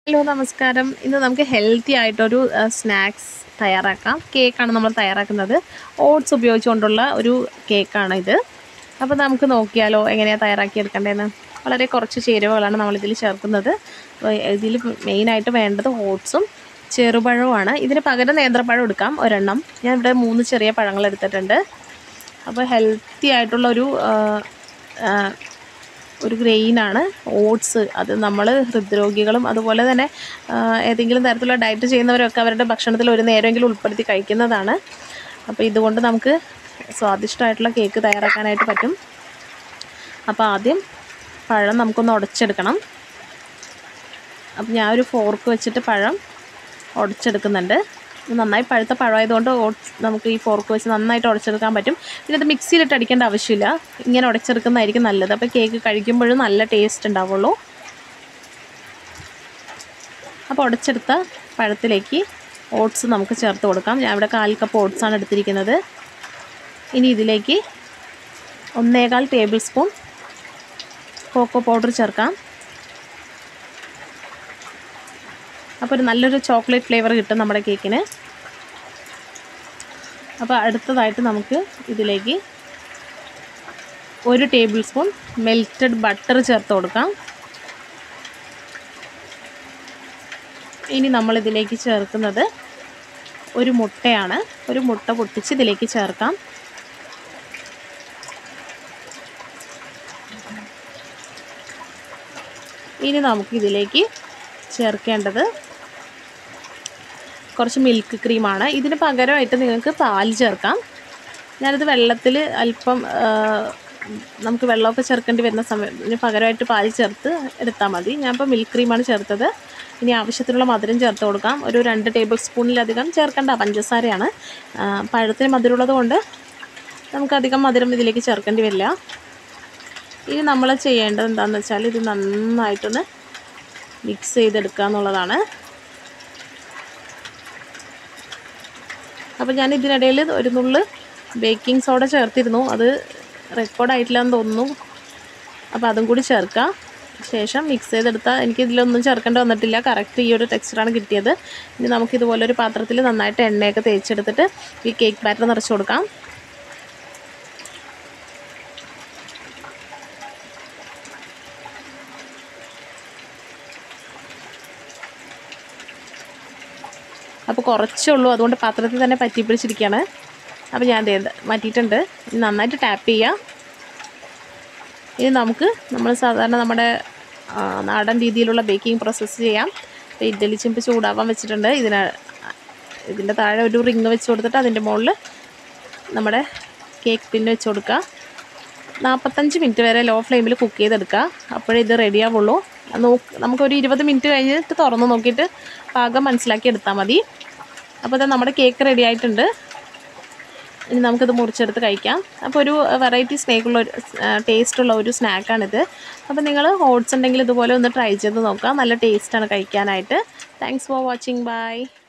hello നമസ്കാരം ഇന്ന് നമുക്ക് ഹെൽത്തി ആയിട്ടൊരു സ്നാക്സ് തയ്യാറാക്കാം കേക്കാണ് നമ്മൾ തയ്യാറാക്കുന്നത് ഓട്സ് ഉപയോഗിച്ചുകൊണ്ടുള്ള ഒരു കേക്കാണ് ഇത് അപ്പോൾ നമുക്ക് നോക്കിയാലോ എങ്ങനെയാണ് തയ്യാറാക്കിയെടുക്കേണ്ടതെന്ന് വളരെ കുറച്ച് ചേരുവകളാണ് നമ്മളിതിൽ ചേർക്കുന്നത് അപ്പോൾ ഇതിൽ മെയിനായിട്ട് വേണ്ടത് ഓട്സും ചെറുപഴവുമാണ് ഇതിന് പകരം നേന്ത്രപ്പഴം എടുക്കാം ഒരെണ്ണം ഞാൻ ഇവിടെ മൂന്ന് ചെറിയ പഴങ്ങൾ എടുത്തിട്ടുണ്ട് അപ്പോൾ ഹെൽത്തി ആയിട്ടുള്ള ഒരു ആ, ആ, ഒരു ഗ്രെയിനാണ് ഓട്സ് അത് നമ്മൾ ഹൃദ്രോഗികളും അതുപോലെ തന്നെ ആ, ഏതെങ്കിലും തരത്തിലുള്ള ഡയറ്റ് ചെയ്യുന്നവരൊക്കെ അവരുടെ ഭക്ഷണത്തിൽ ഒരു നേരമെങ്കിലും ഉൾപ്പെടുത്തി കഴിക്കുന്നതാണ് അപ്പോൾ ഇതുകൊണ്ട് നമുക്ക് സ്വാദിഷ്ടമായിട്ടുള്ള കേക്ക് തയ്യാറാക്കാനായിട്ട് പറ്റും അപ്പോൾ ആദ്യം പഴം നമുക്കൊന്ന് ഉടച്ചെടുക്കണം അപ്പം ഞാൻ ഒരു ഫോർക്ക് വെച്ചിട്ട് പഴം ഉടച്ചെടുക്കുന്നുണ്ട് ഇത് നന്നായി പഴുത്ത പഴമായതുകൊണ്ട് ഓട്സ് നമുക്ക് ഈ ഫോർക്ക് വെച്ച് നന്നായിട്ട് ഉടച്ചെടുക്കാൻ പറ്റും പിന്നെ ഇത് മിക്സിയിലിട്ട് അടിക്കേണ്ട ആവശ്യമില്ല ഇങ്ങനെ ഉടച്ചെടുക്കുന്നതായിരിക്കും നല്ലത് അപ്പോൾ കേക്ക് കഴിക്കുമ്പോഴും നല്ല ടേസ്റ്റ് ഉണ്ടാവുള്ളൂ അപ്പോൾ ഉടച്ചെടുത്ത പഴത്തിലേക്ക് ഓട്സ് നമുക്ക് ചേർത്ത് കൊടുക്കാം ഞാൻ ഇവിടെ കാൽ കപ്പ് ഓട്സാണ് എടുത്തിരിക്കുന്നത് ഇനി ഇതിലേക്ക് ഒന്നേകാൽ ടേബിൾ സ്പൂൺ കോക്കോ പൗഡർ ചേർക്കാം അപ്പോൾ ഒരു നല്ലൊരു ചോക്ലേറ്റ് ഫ്ലേവർ കിട്ടും നമ്മുടെ കേക്കിന് അപ്പോൾ അടുത്തതായിട്ട് നമുക്ക് ഇതിലേക്ക് ഒരു ടേബിൾ സ്പൂൺ മെൽറ്റഡ് ബട്ടർ ചേർത്ത് കൊടുക്കാം ഇനി നമ്മളിതിലേക്ക് ചേർക്കുന്നത് ഒരു മുട്ടയാണ് ഒരു മുട്ട പൊട്ടിച്ച് ഇതിലേക്ക് ചേർക്കാം ഇനി നമുക്ക് ഇതിലേക്ക് ചേർക്കേണ്ടത് കുറച്ച് മിൽക്ക് ക്രീമാണ് ഇതിന് പകരമായിട്ട് നിങ്ങൾക്ക് പാൽ ചേർക്കാം ഞാനിത് വെള്ളത്തിൽ അല്പം ആ, നമുക്ക് വെള്ളമൊക്കെ ചേർക്കേണ്ടി വരുന്ന സമയം ഇതിന് പകരമായിട്ട് പാൽ ചേർത്ത് എടുത്താൽ മതി ഞാനിപ്പോൾ മിൽക്ക് ക്രീമാണ് ചേർത്തത് ഇനി ആവശ്യത്തിനുള്ള മധുരം ചേർത്ത് കൊടുക്കാം ഒരു രണ്ട് ടേബിൾ സ്പൂണിലധികം ചേർക്കേണ്ട പഞ്ചസാരയാണ് ആ, പഴത്തിന് മധുരമുള്ളത് കൊണ്ട് നമുക്കധികം മധുരം ഇതിലേക്ക് ചേർക്കേണ്ടി വരില്ല ഇനി നമ്മൾ ചെയ്യേണ്ടത് എന്താണെന്ന് വെച്ചാൽ ഇത് നന്നായിട്ടൊന്ന് മിക്സ് ചെയ്തെടുക്കുക എന്നുള്ളതാണ് അപ്പോൾ ഞാൻ ഇതിനിടയിൽ ഒരു നുള്ള് ബേക്കിംഗ് സോഡ ചേർത്തിരുന്നു അത് റെക്കോർഡായിട്ടില്ല എന്ന് തോന്നുന്നു അപ്പോൾ അതും കൂടി ചേർക്കാം ശേഷം മിക്സ് ചെയ്തെടുത്താൽ എനിക്ക് ഇതിലൊന്നും ചേർക്കേണ്ടി വന്നിട്ടില്ല കറക്റ്റ് ഈ ഒരു ടെക്സ്ചറാണ് കിട്ടിയത് ഇനി നമുക്ക് ഇതുപോലൊരു പാത്രത്തിൽ നന്നായിട്ട് എണ്ണയൊക്കെ തേച്ചെടുത്തിട്ട് ഈ കേക്ക് ബാറ്റർ നിറച്ച് കൊടുക്കാം അപ്പോൾ കുറച്ചേ ഉള്ളൂ അതുകൊണ്ട് പാത്രത്തിൽ തന്നെ പറ്റി പിടിച്ചിരിക്കുകയാണ് അപ്പോൾ ഞാൻ ദേ മാറ്റിയിട്ടുണ്ട് ഇനി നന്നായിട്ട് ടാപ്പ് ചെയ്യാം ഇനി നമുക്ക് നമ്മൾ സാധാരണ നമ്മുടെ ആ, നാടൻ രീതിയിലുള്ള ബേക്കിംഗ് പ്രോസസ്സ് ചെയ്യാം അപ്പോൾ ഇഡ്ഡലി ചെമ്പ് ചൂടാവാൻ വെച്ചിട്ടുണ്ട് ഇതിന് ഇതിൻ്റെ താഴെ ഒരു റിങ് വെച്ച് കൊടുത്തിട്ട് അതിൻ്റെ മുകളിൽ നമ്മുടെ കേക്ക് പിന്ന് വെച്ച് കൊടുക്കുക നാൽപ്പത്തഞ്ച് മിനിറ്റ് വരെ ലോ ഫ്ലെയിമിൽ കുക്ക് ചെയ്തെടുക്കുക അപ്പോഴേ ഇത് റെഡി ആവുള്ളൂ നോക്ക് നമുക്കൊരു ഇരുപത് മിനിറ്റ് കഴിഞ്ഞിട്ട് തുറന്ന് നോക്കിയിട്ട് പാകം മനസ്സിലാക്കി എടുത്താൽ മതി അപ്പോൾ ഇത് നമ്മുടെ കേക്ക് റെഡി ആയിട്ടുണ്ട് ഇനി നമുക്കിത് മുറിച്ചെടുത്ത് കഴിക്കാം അപ്പോൾ ഒരു വെറൈറ്റി സ്നേക്കുള്ള ഒരു ടേസ്റ്റുള്ള ഒരു സ്നാക്കാണിത് അപ്പോൾ നിങ്ങൾ ഓട്സ് ഉണ്ടെങ്കിൽ ഇതുപോലെ ഒന്ന് ട്രൈ ചെയ്ത് നോക്കാം നല്ല ടേസ്റ്റാണ് കഴിക്കാനായിട്ട് താങ്ക്സ് ഫോർ വാച്ചിങ് ബൈ